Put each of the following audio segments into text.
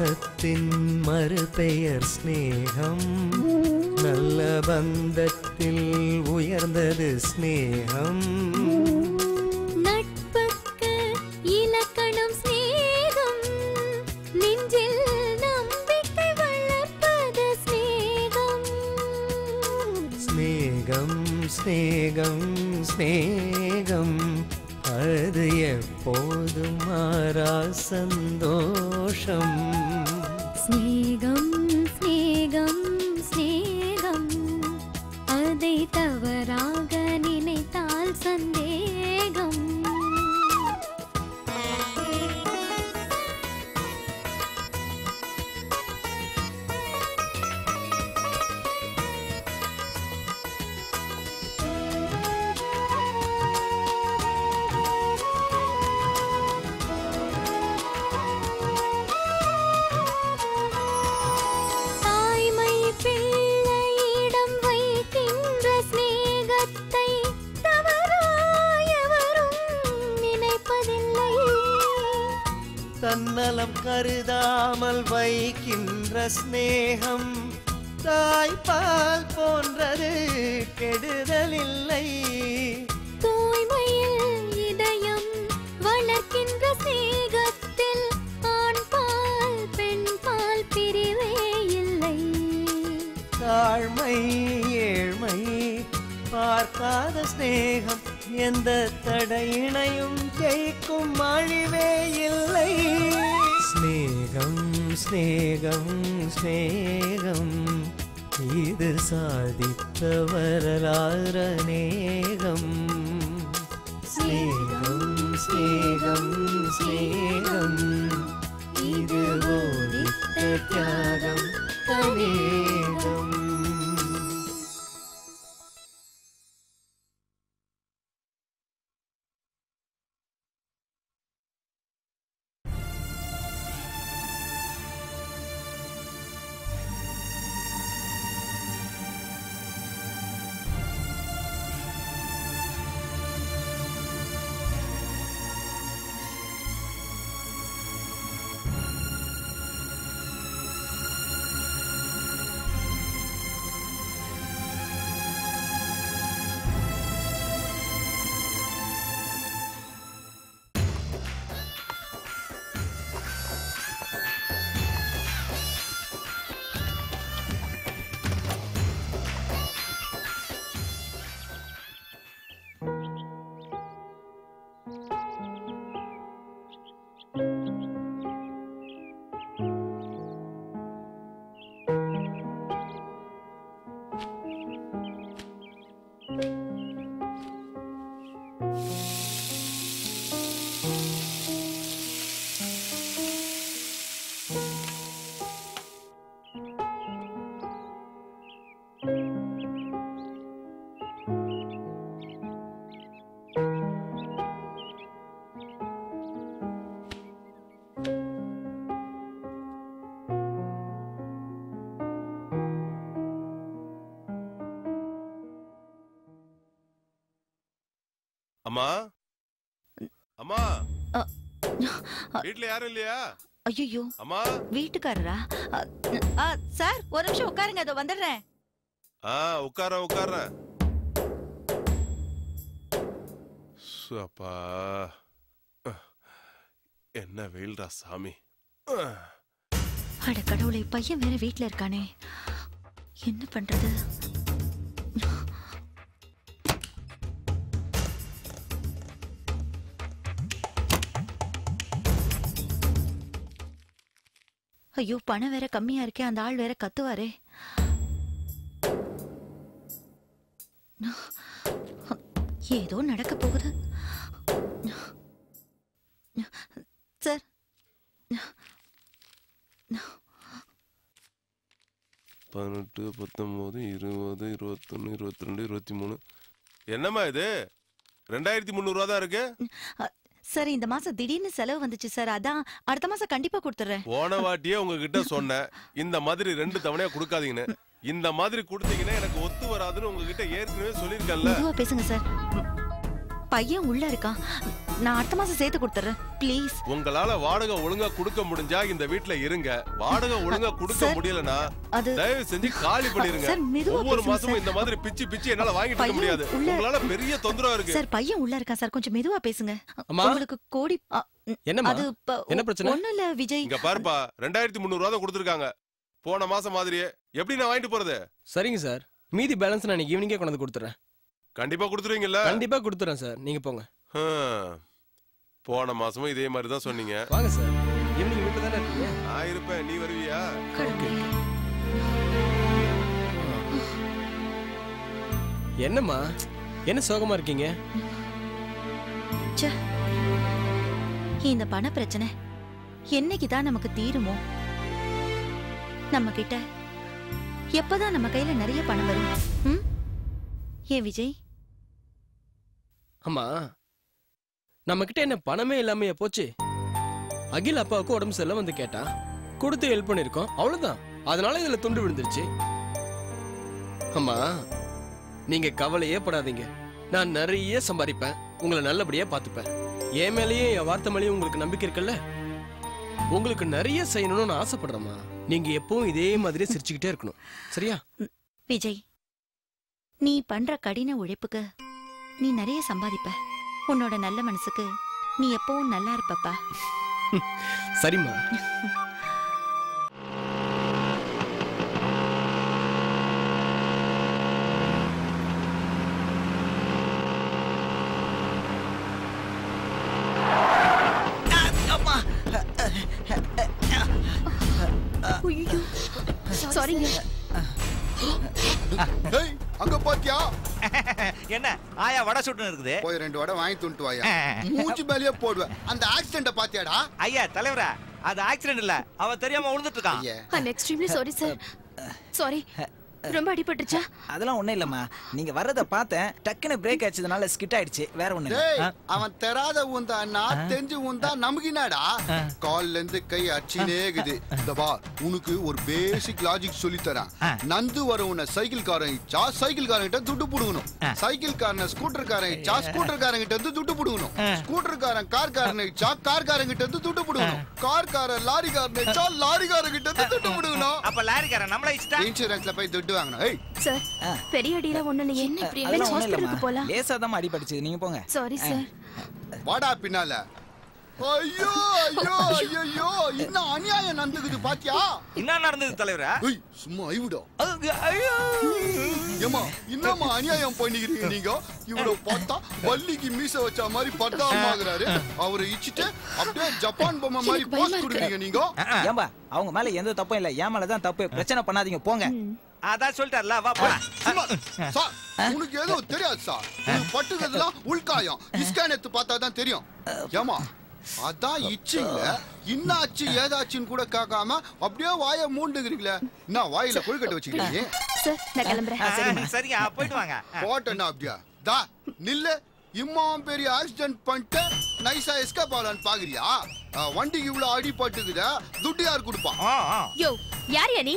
பாசத்தின் மறுபெயர் ஸ்நேகம் நல்ல பந்தத்தில் உயர்ந்தது ஸ்நேகம் நட்புக்கு இலக்கணம் சிநேகம் நெஞ்சில் நம்பிக்கை வளர்ப்பது சிநேகம் ஸ்நேகம் ஸ்நேகம் ஸ்நேகம் அது எப்போதும் மாறா சந்தோஷம் சிநேகம் சிநேகம் சிநேகம் அதை தவறாக நினைத்தால் சந்தேகம் தாய்மை பிள்ளையிடம் வைக்கின்ற சிநேகத்தை தவறாயவரும் நினைப்பதில்லை தன்னலம் கருதாமல் வைக்கின்ற ஸ்நேகம் தாய்ப்பால் போன்றது கெடுதலில்லை தூய்மையில் இதயம் வளர்க்கின்ற சிநேகத்தில் ஆண் பால் பெண் பால் பிரிவே இல்லை தாழ்மை ஏழ்மை பார்க்காத ஸ்நேகம் எந்த தடையினையும் ஜெயிக்கும் அழிவே இல்லை ஸ்நேகம் ஸ்நேகம் ஸ்நேகம் இது சாதித்த வரலாறு அநேகம் ஸ்நேகம் ஸ்நேகம் ஸ்நேகம் இது போதித்த தியாகம் அநேகம் அம்மா அம்மா அ, வீட்ல யாரும் இல்லையா ஐயோ அம்மா வீட்டுக்காரரா அ, அ, சார் ஒரு நிமிஷம் உட்காருங்க அதோ வந்துடுறேன் ஆ உட்காரேன் உட்காரேன் சு, அப்பா அஹ், என்ன வெயில்டா சாமி அஹ். அட கடவுளே பையன் வேற வீட்ல இருக்கானே என்ன பண்றது ஐயோ பணம் வேற கம்மியா இருக்கே அந்த ஆள் வேற கத்துவாரே ஏதோ நடக்க போகுது சார் பதினெட்டு பத்தொன்பது இருபது இருபத்தொன்னு இருபத்தி ரெண்டு இருபத்தி மூணு என்னம்மா இது ரெண்டாயிரத்தி முந்நூறுவா தான் இருக்கு சார் இந்த மாசம் திடீர்னு செலவு வந்துச்சு சார் அதான் அடுத்த மாசம் கண்டிப்பா கொடுத்துறேன் போன வாட்டியே உங்ககிட்ட சொன்னேன் இந்த மாதிரி ரெண்டு தவணையா கொடுக்காதீங்கன்னு இந்த மாதிரி கொடுத்தீங்கன்னா எனக்கு ஒத்து வராதுன்னு உங்ககிட்ட ஏற்கனவே சொல்லியிருக்கேன்ல மெதுவா பேசுங்க சார் ம், பையன் உள்ள இருக்கான் நான் அடுத்த மாசம் சேர்த்து கொடுத்துறேன் ப்ளீஸ் உங்களால வாடகை ஒழுங்கா கொடுக்க முடிஞ்சா இந்த வீட்ல இருங்க வாடகை ஒழுங்கா கொடுக்க சார், முடியலனா அது- தயவு செஞ்சு காலி பண்ணிருங்க சார், மெதுவா ஒவ்வொரு பேசுங்க, மாசமும் சார். இந்த மாதிரி பிச்சு பிச்சு என்னால வாங்கிட்டு இருக்க பையன் முடியாது உள்ள- உங்களால பெரிய தொந்தரவு இருக்கு சார் பையன் உள்ள இருக்கான் சார் கொஞ்சம் மெதுவா பேசுங்க அம்மா? உங்களுக்கு கோடி அ, ம், என்னம்மா? அது ப- என்ன பிரச்சனை? ஒண்ணும் இல்ல விஜய் இங்க பாருப்பா ரெண்டாயிரத்தி முந்நூறு ரூபா தான் கொடுத்துருக்காங்க போன மாசம் மாதிரியே எப்படி நான் வாங்கிட்டு போறது சரிங்க சார் மீதி பேலன்ஸ் நான் இன்னைக்கு ஈவினிங்கே கொண்டு வந்து கொடுத்துறேன் கண்டிப்பா கொடுத்துருவீங்கல்ல கண்டிப்பா கொடுத்துறேன் சார் நீங்க போங்க ஹம். போன மாசமும் இதே மாதிரி தான் சொன்னீங்க வாங்க சார் ஈவினிங் வீட்டில் தானே இருக்கீங்க நான் இருப்பேன் நீ வருவியா கடவுளே. என்னம்மா என்ன சோகமா இருக்கீங்க ச்சே. இந்த பண பிரச்சனை என்னைக்கு தான் நமக்கு தீருமோ நம்ம கிட்ட எப்பதான் நம்ம கையில நிறைய பணம் வரும் ம்? ஏன் விஜய் அம்மா நம்ம கிட்ட என்ன பணமே இல்லாமையா போச்சு அகில் அப்பாவுக்கு உடம்பு சரியில்லை வந்து கேட்டான் கொடுத்து ஹெல்ப் பண்ணிருக்கோம் அவ்வளவுதான் அதனால இதுல துண்டு விழுந்துருச்சு அம்மா நீங்க கவலையே படாதீங்க நான் நிறைய சம்பாதிப்பேன் உங்களை நல்லபடியா பார்த்துப்பேன் என் மேலேயும் என் வார்த்தை மேலேயும் உங்களுக்கு நம்பிக்கை இருக்குல்ல உங்களுக்கு நிறைய செய்யணும்னு நான் ஆசைப்படுறேம்மா நீங்க எப்பவும் இதே மாதிரி சிரிச்சுக்கிட்டே இருக்கணும் சரியா விஜய் நீ பண்ற கடின உழைப்புக்கு நீ நிறைய சம்பாதிப்ப உன்னோட நல்ல மனசுக்கு நீ எப்பவும் நல்லா இருப்பப்பா சரிம்மா சாரிங்க ஏய், அங்க பாத்தியா என்ன ஆயா வடை சுட்டுன்னு இருக்குது போய் ரெண்டு வடை வாங்கி துண்டு வாயா மூச்சு மேலேயே போடுவேன் அந்த ஆக்சிடென்ட பாத்தியாடா ஐயா தலைவரா அது ஆக்சிடென்ட் இல்ல அவ தெரியாம விழுந்துட்டு இருக்கான் ஐயே I'm extremely sorry sir sorry ரொம்ப அடிபட்டுருச்சா அதெல்லாம் ஒண்ணும் இல்லம்மா நீங்க வர்றத பார்த்தேன் டக்குன்னு பிரேக் அடிச்சதுனால ஸ்கிட் ஆயிடுச்சு வேற ஒண்ணு இல்ல டேய் அவன் தெராத ஊந்தா நான் தெரிஞ்சு ஊந்தா நமக்குனாடா கால்ல இருந்து கை அடிச்சுனே இருக்குது இந்த பா உனக்கு ஒரு பேசிக் லாஜிக் சொல்லி தரேன் நந்து வர உன்னை சைக்கிள் காரன் இச்சா சைக்கிள் காரன் கிட்ட துட்டு புடுங்கணும் சைக்கிள் காரனை ஸ்கூட்டர் காரன் இச்சா ஸ்கூட்டர் காரன் கிட்ட இருந்து துட்டு புடுங்கணும் ஸ்கூட்டர் காரன் கார் காரன் இச்சா கார் காரன் கிட்ட இருந்து துட்டு புடுங்கணும் கார் காரன் லாரி காரன் இச்சா லாரி காரன் கிட்ட இருந்து துட்டு புடுங்கணும் அப்ப லாரிக்காரன் நம்மள இஷ்டா இன்சூரன்ஸ்ல போய் துட்டு வாங்கணும் ஏய் சார் பெரிய அடியெல்லாம் ஒண்ணு இல்லையே என்ன இப்படி அதெல்லாம் ஒண்ணும் இல்லம்மா ஹாஸ்பிடலுக்கு போலாம் லேசா தான் அடிபட்டுச்சு நீங்க போங்க சாரி சார் வாடா பின்னால ஐயோ ஐயோ ஐயோ இன்னும் அநியாயம் நடந்துக்குது பாத்தியா என்ன நடந்தது தலைவரா ஏய் சும்மா ஐவிடா அது- ஐயோ. ஏமா என்னம்மா அநியாயம் பண்ணிக்கிறீங்க நீங்க இவ்வளவு பார்த்தா வள்ளிக்கு மீச வச்ச மாதிரி பர்தாமாகறாரு அவரை இச்சிட்டு அப்படியே ஜப்பான் பொம்மை மாதிரி எனக்கு பயமா போஸ்ட் இருக்கு. கொடுக்குறீங்க நீங்க ஏம்பா அவங்க மேல எந்த தப்பும் இல்ல என் மேல தான் தப்பு பிரச்சனை பண்ணாதீங்க போங்க அதான் சொல்லிட்டார்ல வா போலாம் சும்மா சார் உனக்கு ஏதோ தெரியாது சார் உனக்கு பட்டுக்கிறதுலாம் உள்காயம் இஸ்கேன் எடுத்து பார்த்தா தான் தெரியும் ஏமா அதான் இச்சிங்கள இன்னாச்சு ஏதாச்சுன்னு கூட கேட்காம அப்படியே வாயை மூண்டுக்கிறீங்களே என்ன வாயில கொழுக்கட்டை வச்சுக்கிறீங்க சார் நான் கிளம்புறேன் சரிங்க போயிட்டு வாங்க போட்டேன்னா அப்படியா தா நில்லு இம்மாவும் பெரிய ஆக்சிடென்ட் பண்ணிட்டு நைஸா எஸ்கேப் ஆகலான்னு பாக்குறியா அஹ், வண்டிக்கு இவ்வளவு அடிபட்டுக்குத துட்டு யார் கொடுப்பா ஆ, ஆ. யோ யார் யா நீ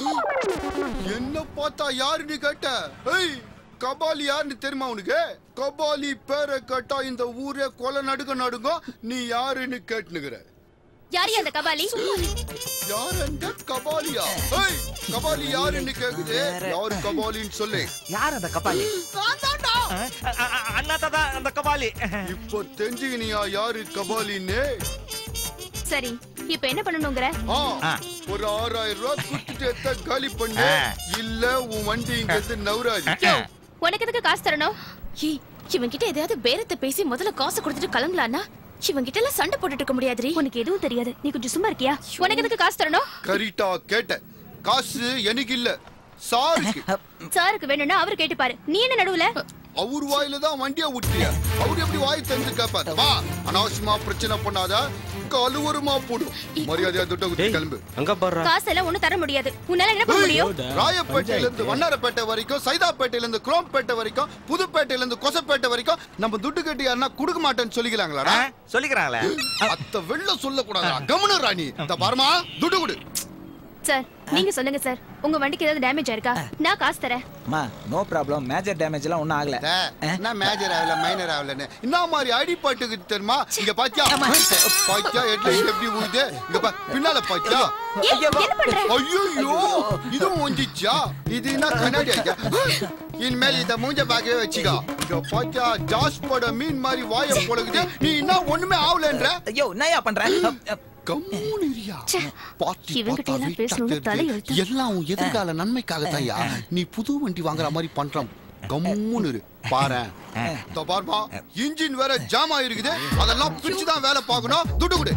என்ன பார்த்தா யாருன்னு கேட்ட ஏய் கபாலி யாருன்னு தெரியுமா உனக்கு கபாலி பேரை கேட்டா இந்த ஊரே கொலை நடுக்க நடுங்கும் நீ யாருன்னு கேட்டுனுக்குற யார் அந்த கபாலி யார் அந்த கபாலியா ஏய் கபாலி யாருன்னு கேக்குது யாரு கபாலின்னு சொல்லு யார் அந்த கப்பாலி நான் தான்டா. அ- அ- அ- அண்ணாத்தா தான் அந்த கபாலி இப்போ தெரிஞ்சுக்கினியா யாரு கபாலின்னு சரி இப்ப என்ன பண்ணணுங்கிற ஆ, ஆ. ஒரு ஆறாயிரம் ரூபாய் குடுத்துட்டு எத்த காலி பண்ணு ஆ. இல்ல உன் வண்டி இங்க இருந்து நவராது யோ உனக்கு எதுக்கு காசு தரணும் ஏய் இவன் கிட்ட எதையாவது பேரத்தை பேசி முதல்ல காசு கொடுத்துட்டு கிளம்பலானா இவன் கிட்ட எல்லாம் சண்டை போட்டுட்டு இருக்க முடியாதுரி உனக்கு எதுவும் தெரியாது நீ கொஞ்சம் சும்மா இருக்கியா உனக்கு எதுக்கு காசு தரணும் கரிட்டா கேட்ட காசு எனக்கு இல்ல சாருக்கு சாருக்கு வேணும்னா அவர் கேட்டுப்பாரு நீ என்ன நடுவுல அவர் வாயில தான் வண்டிய விட்டிய அவர் எப்படி வாய் தந்து கேப்பாரு வா அனாவசியமா பிரச்சனை பண்ணாத கழுவருமா போடும் மரியாதையா துட்ட குத்தி கிளம்பு அங்க பாடுறா காசு எல்லாம் ஒண்ணும் தர முடியாது உன்னால என்ன பண்ண முடியும் ராயப்பேட்டையில இருந்து வண்ணாரப்பேட்டை வரைக்கும் சைதாப்பேட்டையில இருந்து குரோம்பேட்டை வரைக்கும் புதுப்பேட்டையில இருந்து கொசப்பேட்டை வரைக்கும் நம்ம துட்டு கட்டி யாருன்னா கொடுக்க மாட்டேன்னு சொல்லிக்கலாங்களாடா சொல்லிக்கிறாங்களே அத்த வெள்ள சொல்ல கூடாதா கவனம் ராணி இந்த பாருமா துட்டு கொடு சார் நீங்க சொல்லுங்க சார் உங்க வண்டிக்கு ஏதாவது டேமேஜ் ஆயிருக்கா நான் காசு தரேன் அம்மா நோ ப்ராப்ளம் மேஜர் டேமேஜ் எல்லாம் ஒன்றும் ஆகல டே, என்ன மேஜர் ஆகல மைனர் ஆகலன்னு என்ன மாதிரி அடிபட்டுக்கு தெரியுமா இங்க பாத்தியா பாத்தியா ஹெட்லைட் எப்படி ஊது இங்க பா பின்னால பாத்தியா ஏய், என்ன பண்ற ஐயோ இதுவும் வந்துச்சா இது என்ன கண்ணாடி ஐயா இனிமேல் இத மூஞ்ச பார்க்கவே வச்சுக்கோ இங்க பாத்தியா ஜாஸ் பட மீன் மாதிரி வாய போலகுது நீ என்ன ஒண்ணுமே ஆகலன்ற ஐயோ என்னய்யா பண்ற கம்முனு இரியா. பாட்டி இவங்கிட்ட பார்த்தா எல்லாம் வீட்டா பேசணும்னு தெரியுது. தலையெழுத்து. எல்லாம் உன் எதிர்கால நன்மைக்காகத்தான்யா நீ புது வண்டி வாங்குற மாதிரி பண்றான் கம்முனு இரு பாரேன் இதோ பாருப்பா இன்ஜின் வேற ஜாம் ஆயிருக்குது அதெல்லாம் பிரிச்சு தான் வேலை பார்க்கணும் துட்டு கொடு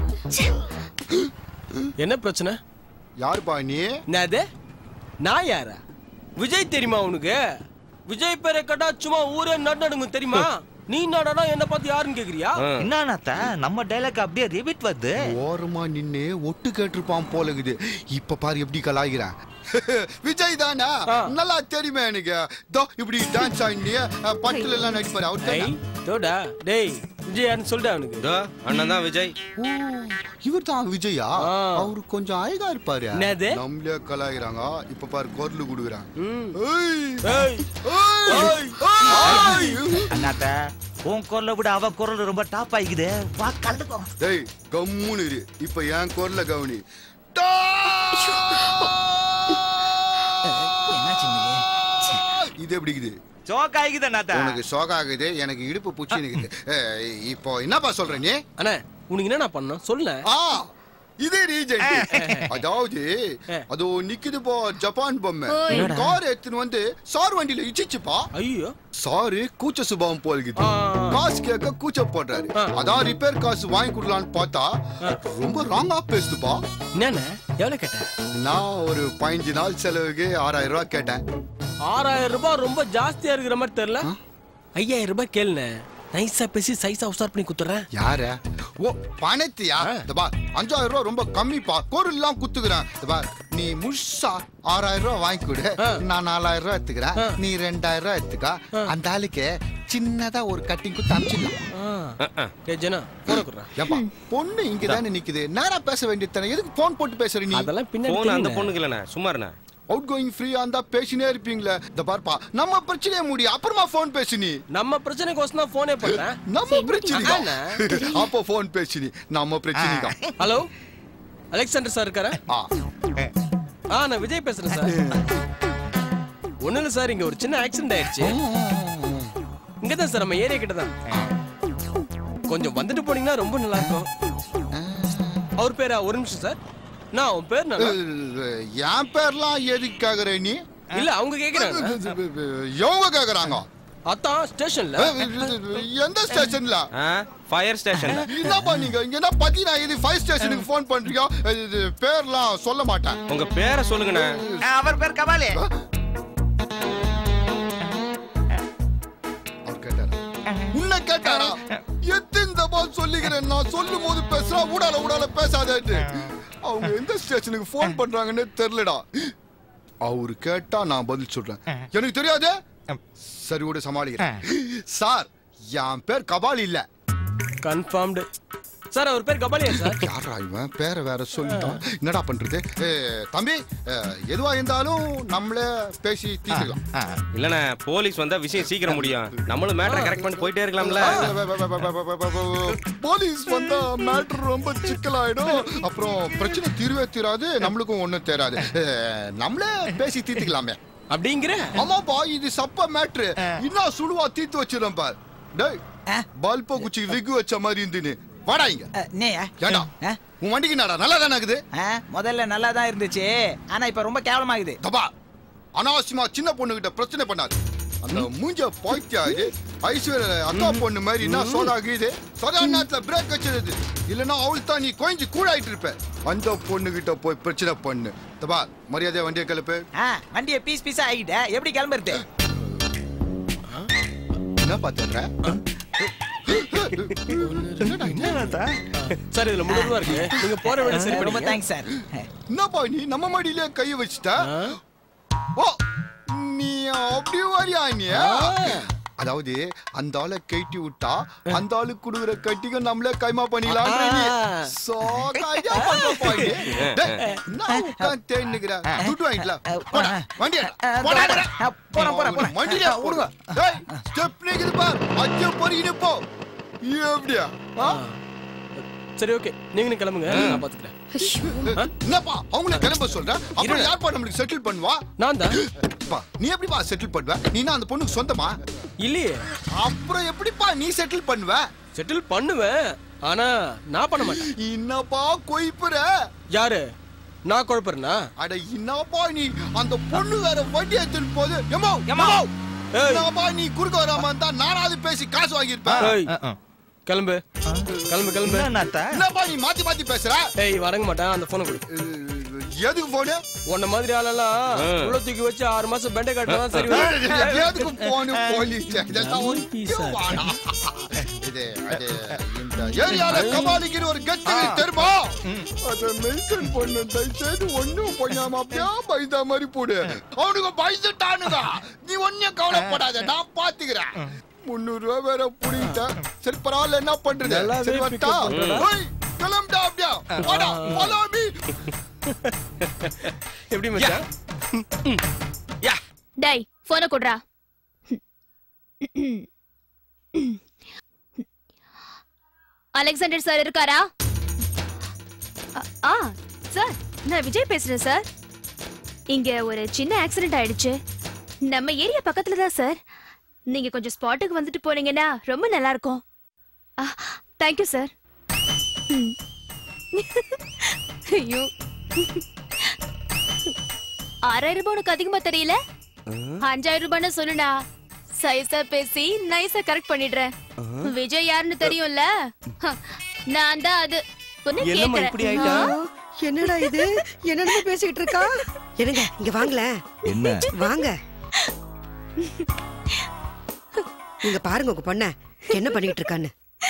என்ன பிரச்சனை யாருப்பா நீ என்னது நான் யாரா விஜய் தெரியுமா உனக்கு விஜய் பேரை கேட்டா சும்மா ஊரே நடுநடுங்க தெரியுமா நீ என்னடா என்ன பார்த்து யாருன்னு கேக்குறியா என்னத்த நம்ம டைலாக் அப்படியே ரிபீட் வருது ஓரமா நின்னு ஒட்டு கேட்டிருப்பான் போல இருக்குது இப்ப பாரு எப்படி கலாய்கிறான் விஜய் தானா ஆ. நல்லா தெரியுமே எனக்கு தோ இப்படி டான்ஸ் ஆடினே பட்டுல எல்லாம் நடிப்பாரு அவர் டேய் தோடா டேய் விஜய் யாருன்னு சொல்லிட்டு அவனுக்கு இதோ அண்ணன் தான் விஜய் இவர் தான் விஜயா ஆ. அவரு கொஞ்சம் அழகா இருப்பாரு என்னது? நம்மளே கலாய்கிறாங்க இப்ப பாரு குரல் குடுக்குறாங்க ம். ஏய், ஏய் ஏய், ஏய். அண்ணாத்த உன் குரலை விட அவ குரல் ரொம்ப டாப் ஆகிக்குது வா கலந்துக்கோ டேய் கம்முன்னு இரு இப்ப என் குரல கவனி என்னாச்சு இது எப்படி இருக்குது ஜோக் ஆகிக்குது அண்ணாத்த உனக்கு ஷோக் ஆகுது எனக்கு இடுப்பு பூச்சி நிக்குது ஏய், இப்போ என்னப்பா சொல்ற நீ அண்ணா உனக்கு என்ன நான் பண்ணணும் சொல்ல ஆ இது ரீஜென்ட் அதாவது அது நிக்குது போ ஜப்பான் பொம்மை கார் எடுத்துன்னு வந்து சார் வண்டியில இச்சிச்சுப்பா ஐயோ சாரு கூச்ச சுபாவம் போல்குது ஆ. காசு கேட்க கூச்ச போடுறாரு அதான் ரிப்பேர் காசு வாங்கி கொடுக்கலான்னு பார்த்தா ரொம்ப ராங்கா பேசுதுப்பா என்னண்ணே எவ்வளவு கேட்ட நான் ஒரு பதினஞ்சு நாள் செலவுக்கு ஆறாயிரம் ரூபாய் கேட்டேன் ஆறாயிரம் ரூபாய் ரொம்ப ஜாஸ்தியா இருக்கிற மாதிரி தெரியல ஐயாயிரம் ரூபாய் கேளுண்ணே நைஸா பேசி சைஸா உசார் பண்ணி குத்துறேன் யார ஓ பணத்தியா இந்த பார் அஞ்சாயிரம் ரூபாய் ரொம்ப கம்மிப்பா கோரில் எல்லாம் குத்துக்கிறேன் இந்த பார் நீ முழுசா ஆறாயிரம் ரூபாய் வாங்கி கொடு ஆ. நான் நாலாயிரம் ரூபாய் எடுத்துக்கிறேன் ஆ. நீ ரெண்டாயிரம் ரூபாய் எடுத்துக்க அந்த ஆளுக்கு சின்னதா ஒரு கட்டிங் குத்து அமிச்சிடலாம் டேய் ஜனா போன குடுறா ஏப்பா பொண்ணு இங்க தானே நிக்குது நேரா பேச வேண்டியது தானே எதுக்கு போன் போட்டு பேசுற நீ அதெல்லாம் பின்னாடி போன் அந்த தெரியுண்ணே. பொண்ணுக்கு இல்லண்ணே சும்மா இருண்ணே அவுட் கோயிங் ஃப்ரீயா இருந்தா பேசினே இருப்பீங்களே இந்த பார்ப்பா நம்ம பிரச்சனையே முடி அப்புறமா போன் பேசு நீ நம்ம பிரச்சனைக்கோசம் தான் போனே பண்றேன் நம்ம பிரச்சனை அண்ணா. அப்போ போன் பேசு நீ நம்ம பிரச்சனை தான் ஹலோ அலெக்சாண்டர் சார் இருக்காரா ஆ ஆ நான் விஜய் பேசுறேன் சார் ஒண்ணும் இல்ல சார் இங்க ஒரு சின்ன ஆக்சிடென்ட் ஆயிடுச்சு இங்க தான் சார் நம்ம ஏரியா கிட்ட தான் கொஞ்சம் வந்துட்டு போனீங்கன்னா ரொம்ப நல்லா இருக்கும் அவர் பேரா ஒரு நிமிஷம் சார் நான் உன் பேர் நல்லா என் பேர்லாம் எதுக்கு கேக்குற நீ இல்ல அவங்க கேக்குறாங்க எவங்க கேக்குறாங்க அதான் ஸ்டேஷன்ல எந்த ஸ்டேஷன்ல ஃபயர் ஸ்டேஷன் என்னப்பா நீங்க இங்க என்ன பதினா இது ஃபைவ் ஸ்டேஷனுக்கு ஃபோன் பண்றீங்க இது பேர்லாம் சொல்ல மாட்டேன் உங்க பேரை சொல்லுங்கண்ணே அவர் பேர் கபாலி அவர் கேட்டாரா உன்னை கேட்டாரா எத்தனை தபா சொல்லிக்கிறேன் நான் சொல்லும் போது பேசுறா ஊடால ஊடால பேசாதேட்டு அவங்க எந்த ஸ்டேஷனுக்கு ஃபோன் பண்றாங்கன்னு தெரியலடா அவரு கேட்டா நான் பதில் சொல்றேன் எனக்கு தெரியாது சரி விட சமாளிக்கிறேன் சார் என் பேர் கபால் இல்ல கன்ஃபார்ம்டு சார் அவர் பேர் கபாலியா சார் யாரா இவன் பேரை வேற சொல்லிட்டான் என்னடா பண்றது ஏ, தம்பி ஏ, எதுவா இருந்தாலும் நம்மளே பேசி தீர்த்துக்கலாம் இல்லண்ணே போலீஸ் வந்தா விஷயம் சீக்கிரம் முடியும் நம்மளும் மேட்டரை கரெக்ட் பண்ணி போயிட்டே இருக்கலாம்ல போலீஸ் வந்தா மேட்டர் ரொம்ப சிக்கலாயிடும் அப்புறம் பிரச்சனை தீர்வே தீராது நம்மளுக்கும் ஒண்ணும் தேராது அஹ், நம்மளே பேசி தீர்த்துக்கலாமே அப்படிங்கிற ஆமாப்பா இது சப்ப மேட்ரு இன்னும் சுடுவா தீர்த்து வச்சிடும் பார் டேய் பல்ப குச்சி விகு வச்ச மாதிரி இருந்துன்னு வாடா இங்க நேயா ஏண்டா உன் வண்டிக்கு நாடா நல்லா தானே இருக்குது முதல்ல நல்லா தான் இருந்துச்சு ஆனா இப்ப ரொம்ப கேவலமாகுது தபா அனாவசியமா சின்ன பொண்ணு கிட்ட பிரச்சனை பண்ணாது அந்த மூஞ்ச பாய்த்தியா இது ஐஸ்வர்யா அக்கா பொண்ணு மாதிரி என்ன சோடாகுது சோதா நேரத்துல பிரேக் வச்சிருது இல்லனா அவள் தான் நீ கொஞ்சம் கூடாயிட்டு இருப்ப அந்த பொண்ணு கிட்ட போய் பிரச்சனை பண்ணு தபா மரியாதையா வண்டியை கிளப்பு ஆ, வண்டியை பீஸ் பீஸா ஆகிட்ட எப்படி கிளம்புறது என்ன பாத்துற சார் இதுல முந்நூறு ரூபா இருக்கு நீங்க போற வழி சரி ரொம்ப பண்ணுங்க தேங்க்ஸ் சார் என்னப்பா நீ நம்ம மடியிலே கைய வச்சுட்ட ஓ நீ அப்படி வரியா நீ அதாவது அந்த ஆளை கட்டி விட்டா அந்த ஆளுக்கு குடுக்குற கட்டிங்க நம்மளே கைமா பண்ணிடலாம் சோகாயா பண்றப்பா இது. டேய், நான் உட்கார்ந்து தேடினுக்கிறேன். துட்டு வாங்கிக்கலாம். போடா, வண்டி எடு. போடா, போடா. போறேன் போறேன் போறேன் வண்டியில விடுங்க. டேய், step நிக்குது பார். அச்சோ, பொறுக்கின்னு போ. எப்படியா? ஆ? சரி ஓகே நீங்க கிளம்புங்க நான் பாத்துக்கிறேன் என்னப்பா அவங்கள கிளம்ப சொல்ற அப்புறம் யார்ப்பா நம்மளுக்கு செட்டில் பண்ணுவா நான் தான் பா, நீ எப்படிப்பா செட்டில் பண்ணுவ நீனா அந்த பொண்ணுக்கு சொந்தமா இல்லையே அப்புறம் எப்படிப்பா நீ செட்டில் பண்ணுவ செட்டில் பண்ணுவேன் ஆனா நான் பண்ண மாட்டேன் என்னப்பா கொய்ப்புற யாரு நான் குழப்பறேனா அட என்னப்பா நீ அந்த பொண்ணு வேற வண்டி எடுத்துட்டு போது எமோ எம்மா. ஏய். என்னப்பா நீ குறுக்க வராம இருந்தா நானாவது பேசி காசு வாங்கியிருப்பேன் ஏய் கிளம்பு கிளம்பு கிளம்பு என்னத்த என்னப்பா நீ மாத்தி மாத்தி பேசுற ஏய் வரங்க மாட்டேன் அந்த போனை கொடு அஹ், எதுக்கு போனு உன்ன மாதிரி ஆளெல்லாம் உள்ள தூக்கி வச்சு ஆறு மாசம் பெண்டை காட்டுறதா சரி வரும். எதுக்கு போனு போலீஸ் இதெல்லாம் ஒண்ணும் வேணாம். இது அது இந்த ஏரியால கபாலிக்கிற ஒரு கெத்து தெரியுமா அதை மெயின்டைன் பண்ணு தயவுசெய்து ஒண்ணும் பண்ணாம அப்படியே பயந்த மாதிரி போடு அவனுங்க பயந்துட்டானுங்க நீ ஒன்னும் கவலைப்படாத நான் பாத்துக்கிறேன் முந்நூறு ரூபாய் வேற புடிங்கிட்டேன் சரி பரவாயில்ல என்ன பண்றது நல்லாவே சரி pick வரட்டா up பண்றடா. ஓய், கிளம்புடா அப்படியா வாடா follow me எப்படி மச்சான் டேய் போனை கொடுறா அலெக்சாண்டர் சார் இருக்காரா அ- ஆ சார் நான் விஜய் பேசுறேன் சார் இங்க ஒரு சின்ன ஆக்சிடென்ட் ஆயிடுச்சு நம்ம ஏரியா பக்கத்துல தான் சார் நீங்க கொஞ்சம் ஸ்பாட்டுக்கு வந்துட்டு போனீங்கன்னா ரொம்ப நல்லா இருக்கும் தேங்க்யூ சார் ஐயோ ஆறாயிரம் ரூபாய் உனக்கு அதிகமா தெரியல அஞ்சாயிரம் ரூபான்னு சொல்லுடா சைஸா பேசி நைஸா கரெக்ட் பண்ணிடுறேன் விஜய் யாருன்னு தெரியும்ல ஹ, நான் தான் அது ஒன்னு என்னம்மா கேக்குறேன் இப்படி ஆயிட்டா என்னடா இது என்னென்ன பேசிக்கிட்டு இருக்கா என்னங்க இங்க வாங்கல என்ன வாங்க இங்க பாருங்க உங்க பொண்ண என்ன பண்ணிட்டு இருக்கான்னு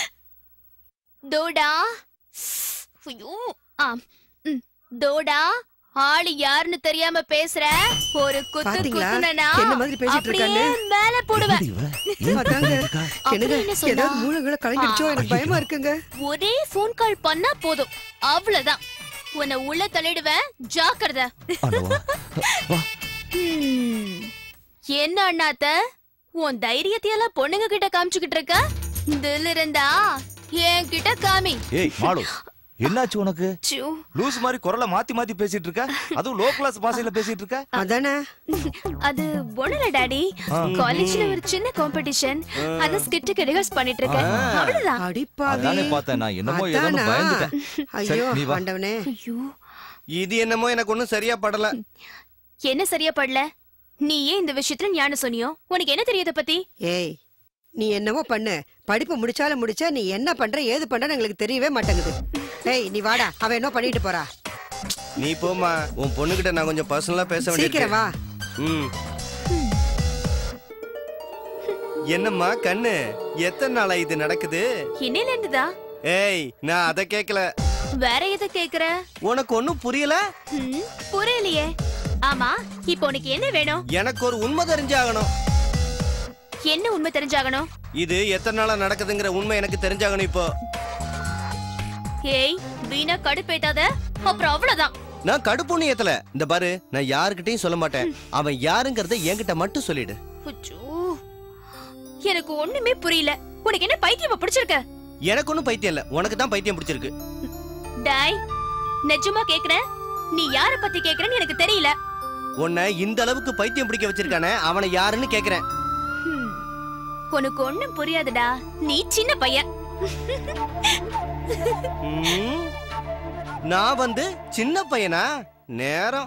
தோடா ஐயோ ஆ ம், தோடா ஆளு யாருன்னு தெரியாம பேசுற ஒரு குத்து பாத்தீங்களா? குத்துனா என்ன மாதிரி பேசிட்டு அப்படியே இருக்கான்னு? மேல போடுவேன் அதாங்க என்னங்க என்ன சொன்னா? ஏதாவது மூளைகளை கலங்கிடுச்சோ எனக்கு பயமா இருக்குங்க ஒரே ஃபோன் கால் பண்ணா போதும் அவ்வளவுதான் உன்னை உள்ள தள்ளிடுவேன் ஜாக்கிரதை ஹம். என்ன அண்ணாத்த உன் தைரியத்தையெல்லாம் பொண்ணுங்க கிட்ட காமிச்சுக்கிட்டு இருக்க தில் இருந்தா என்கிட்ட காமி ஏய் மாலு என்னாச்சு உனக்கு சூ. லூஸ் மாதிரி குரலை மாத்தி மாத்தி பேசிட்டு இருக்க அதுவும் லோ கிளாஸ் பாஷையில பேசிட்டு இருக்க அதானே அது ஒண்ணுல டாடி காலேஜ்ல ஒரு சின்ன காம்படிஷன் அத ஸ்கிட்டுக்கு ரிஹர்ஸ் பண்ணிட்டு இருக்கேன் அவ்வளவுதான் அடிப்பாவி அதானே பார்த்தேன் நான் என்னமோ ஏதோன்னு அதானா? பயந்துட்டேன் சரி, ஐயோ நீ வா. ஆண்டவனே ஐயோ இது என்னமோ எனக்கு ஒண்ணும் சரியா படல என்ன சரியா படல நீ ஏன் இந்த விஷயத்துல ஞானம் சொன்னியோ உனக்கு என்ன தெரியுத பத்தி ஏய் நீ என்னவோ பண்ணு படிப்பு முடிச்சாலும் முடிச்சா நீ என்ன பண்ற ஏது பண்றன்னு எங்களுக்கு தெரியவே மாட்டேங்குது ஏய் நீ வாடா அவ என்ன பண்ணிட்டு போறா நீ போமா உன் பொண்ணுகிட்ட நான் கொஞ்சம் பர்சனலா பேச சீக்கிரம் வா ம் என்னம்மா கண்ணு எத்தனை நாளா இது நடக்குது இன்னையில இருந்துதா ஏய் நான் அத கேக்கல வேற எதை கேக்குற உனக்கு ஒண்ணும் புரியல ம், புரியலையே ஆமா இப்போ உனக்கு என்ன வேணும் எனக்கு ஒரு உண்மை தெரிஞ்சாகணும் என்ன உண்மை தெரிஞ்சாகணும் இது எத்தனை நாளா நடக்குதுங்கிற உண்மை எனக்கு தெரிஞ்சாகணும் இப்போ ஏய் வீணா கடுப்பேத்தாத அப்புறம் அவ்வளவுதான் நான் கடுப்புன்னு ஏத்தல இந்த பாரு நான் யாருக்கிட்டையும் சொல்ல மாட்டேன் அவன் யாருங்கறத என்கிட்ட மட்டும் சொல்லிடு அச்சோ. எனக்கு ஒண்ணுமே புரியல உனக்கு என்ன பைத்தியமா பிடிச்சிருக்க எனக்கு ஒண்ணும் பைத்தியம் இல்ல உனக்கு தான் பைத்தியம் பிடிச்சிருக்கு டாய் நிஜமா கேக்குறேன் நீ யார பத்தி கேக்குறேன்னு எனக்கு தெரியல உன்னை இந்த அளவுக்கு பைத்தியம் பிடிக்க வச்சிருக்கானே அவனை யாருன்னு கேக்குறேன் ஹம். உனக்கு ஒண்ணும் புரியாதுடா நீ சின்ன பையன் ம், நான் வந்து சின்ன பையனா நேரம்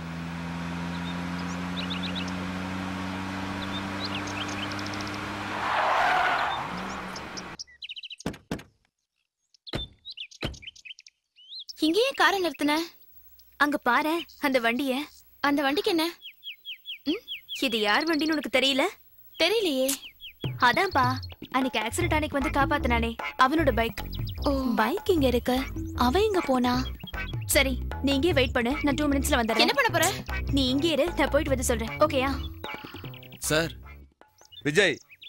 இங்கேயே காரை நிறுத்தின அங்க பாரு அந்த வண்டிய அந்த வண்டிக்கு என்ன ம், இது யார் வண்டின்னு உனக்கு தெரியல தெரியலையே அதான்ப்பா அன்னைக்கு ஆக்சிடென்ட் அன்னைக்கு வந்து காப்பாத்தினானே அவனோட பைக் ஓ பைக் இங்க இருக்கு அவன் இங்க போனா சரி நீ இங்கே வெயிட் பண்ணு நான் டூ மினிட்ஸ்ல வந்துடுறேன் என்ன பண்ண போற நீ இங்கே இரு நான் போயிட்டு வந்து சொல்றேன் ஓகேயா சார் விஜய்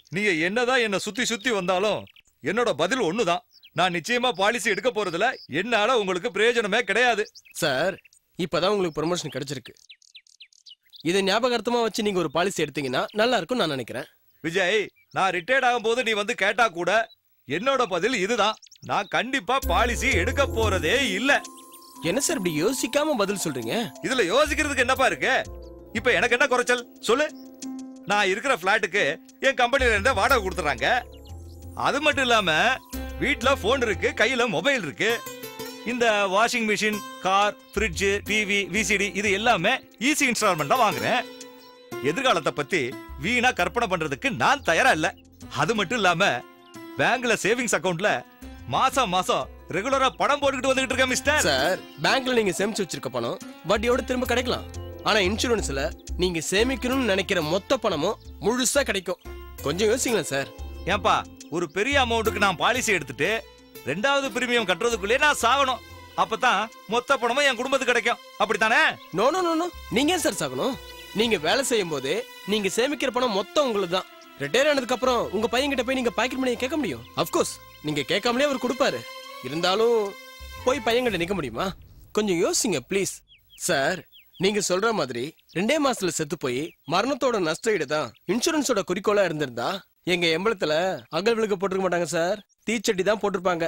நீங்க என்னதான் என்ன சுத்தி சுத்தி வந்தாலும் என்னோட பதில் ஒண்ணுதான் நான் நிச்சயமா பாலிசி எடுக்க போறதுல என்னால உங்களுக்கு பிரயோஜனமே கிடையாது சார் இப்பதான் உங்களுக்கு ப்ரொமோஷன் கிடைச்சிருக்கு இதை ஞாபகார்த்தமா வச்சு நீங்க ஒரு பாலிசி எடுத்தீங்கன்னா நல்லா இருக்கும் நான் நினைக்கிறேன் விஜய் நான் ரிட்டையர்ட் ஆகும் போது நீ வந்து கேட்டா கூட என்னோட பதில் இதுதான் நான் கண்டிப்பா பாலிசி எடுக்க போறதே இல்ல என்ன சார் இப்படி யோசிக்காம பதில் சொல்றீங்க இதுல யோசிக்கிறதுக்கு என்னப்பா இருக்கு இப்ப எனக்கு என்ன குறைச்சல் சொல்லு நான் இருக்கிற பிளாட்டுக்கு என் கம்பெனில இருந்த வாடகை கொடுத்துறாங்க அது மட்டும் இல்லாம வீட்ல போன் இருக்கு கையில மொபைல் இருக்கு இந்த washing machine car fridge TV VCD இது எல்லாமே ஈஸி இன்ஸ்டால்மெண்ட் தான் வாங்குறேன் எதிர்காலத்தை பத்தி வீணா கற்பனை பண்றதுக்கு நான் தயாரா இல்ல அது மட்டும் இல்லாம பேங்க்ல சேவிங்ஸ் அக்கவுண்ட்ல மாசம் மாசம் ரெகுலரா பணம் போட்டுக்கிட்டு வந்துகிட்டு இருக்கேன் மிஸ்டர் சார் பேங்க்ல நீங்க சேமிச்சு வச்சிருக்க பணம் வட்டியோட திரும்ப கிடைக்கலாம் ஆனா இன்சூரன்ஸ்ல நீங்க சேமிக்கணும்னு நினைக்கிற மொத்த பணமும் முழுசா கிடைக்கும் கொஞ்சம் யோசிங்களேன் சார் ஏன்பா ஒரு பெரிய அமௌண்ட்டுக்கு நான் பாலிசி எடுத்துட்டு ரெண்டாவது பிரீமியம் கட்டுறதுக்குள்ளே நான் சாகணும் அப்பதான் மொத்த பணமும் என் குடும்பத்துக்கு கிடைக்கும் அப்படித்தானே நோ நோ நோ நோ நீங்க ஏன் சார் சாகணும் நீங்க வேலை செய்யும் போதே நீங்க சேமிக்கிற பணம் மொத்தம் உங்களுக்கு தான் ரிட்டையர் ஆனதுக்கு அப்புறம் உங்க பையன் கிட்ட போய் நீங்க பாக்கெட் மணியை கேட்க முடியும் அப்கோர்ஸ் நீங்க கேட்காமலே அவர் கொடுப்பாரு இருந்தாலும் போய் பையன் கிட்ட நிக்க முடியுமா கொஞ்சம் யோசிங்க ப்ளீஸ் சார் நீங்க சொல்ற மாதிரி ரெண்டே மாசத்துல செத்து போய் மரணத்தோட நஷ்ட ஈடு தான் இன்சூரன்ஸோட குறிக்கோளா இருந்திருந்தா எங்க எம்பளத்துல அகல் விளக்கு போட்டிருக்க மாட்டாங்க சார் தீச்சட்டி தான் போட்டிருப்பாங்க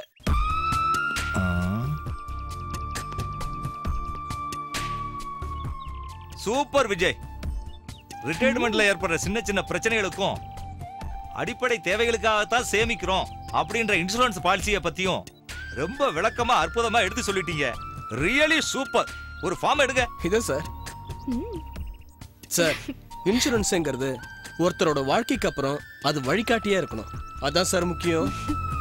சூப்பர் விஜய் ரிட்டையர்மெண்ட்ல ஏற்படுற சின்ன சின்ன பிரச்சனைகளுக்கும் அடிப்படை தேவைகளுக்காகத்தான் சேமிக்கிறோம் அப்படின்ற இன்சூரன்ஸ் பாலிசியை பத்தியும் ரொம்ப விளக்கமா அற்புதமா எடுத்து சொல்லிட்டீங்க ரியலி சூப்பர் ஒரு ஃபார்ம் எடுங்க இதோ சார் சார் இன்சூரன்ஸ்ங்கிறது ஒருத்தரோட வாழ்க்கைக்கு அப்புறம் அது வழிகாட்டியா இருக்கணும் அதான் சார் முக்கியம்